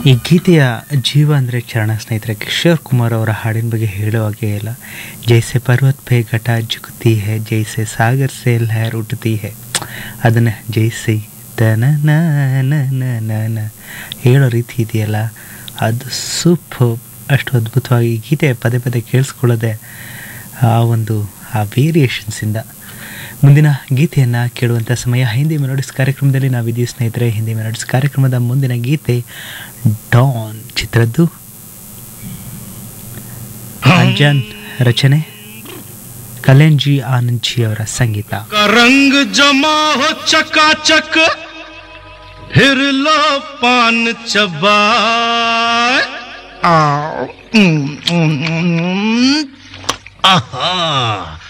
ಈ ಗೀತೆಯ ಜೀವ ಅಂದರೆ ಚರಣ ಸ್ನೇಹಿತರೆ ಕಿಶೋರ್ ಕುಮಾರ್ ಅವರ ಹಾಡಿನ ಬಗ್ಗೆ ಹೇಳೋ ಹಾಗೆ ಇಲ್ಲ ಜೈಸೆ ಪರ್ವತ್ ಪೇ ಘಟ ಜುಗ್ತಿ ಹೇ ಜೈಸೆ ಸಾಗರ್ ಸೇ ಲಹರ್ ಉಠತಿ ಹೇ ಅದನ್ನು ಜೈಸೆ ತನ ನ ನ ನ ನ ನ ಹೇಳೋ ರೀತಿ ಇದೆಯಲ್ಲ ಅದು ಸೂಪರ್ ಅಷ್ಟು ಅದ್ಭುತವಾಗಿ ಈ ಗೀತೆ ಪದೇ ಪದೇ ಕೇಳಿಸ್ಕೊಳ್ಳೋದೆ ಆ ಒಂದು ಆ ವೇರಿಯೇಷನ್ಸಿಂದ ಮುಂದಿನ ಗೀತೆಯನ್ನು ಕೇಳುವಂಥ ಸಮಯ ಹಿಂದಿ ಮೆಲೋಡಿಸ್ ಕಾರ್ಯಕ್ರಮದಲ್ಲಿ ನಾವಿದ್ದೀವಿ ಸ್ನೇಹಿತರೆ ಹಿಂದಿ ಮೆಲೋಡಿಸ್ ಕಾರ್ಯಕ್ರಮದ ಮುಂದಿನ ಗೀತೆ ಡಾನ್ ಚಿತ್ರದ್ದು ಅಂಜಾನ್ ರಚನೆ ಕಲ್ಯಾಣ್ ಜಿ ಆನಂದ್ ಜಿ ಅವರ ಸಂಗೀತ का रंग जमा हो चकाचक फिर लो पान चबाए आ, उम, उम, उम, आहा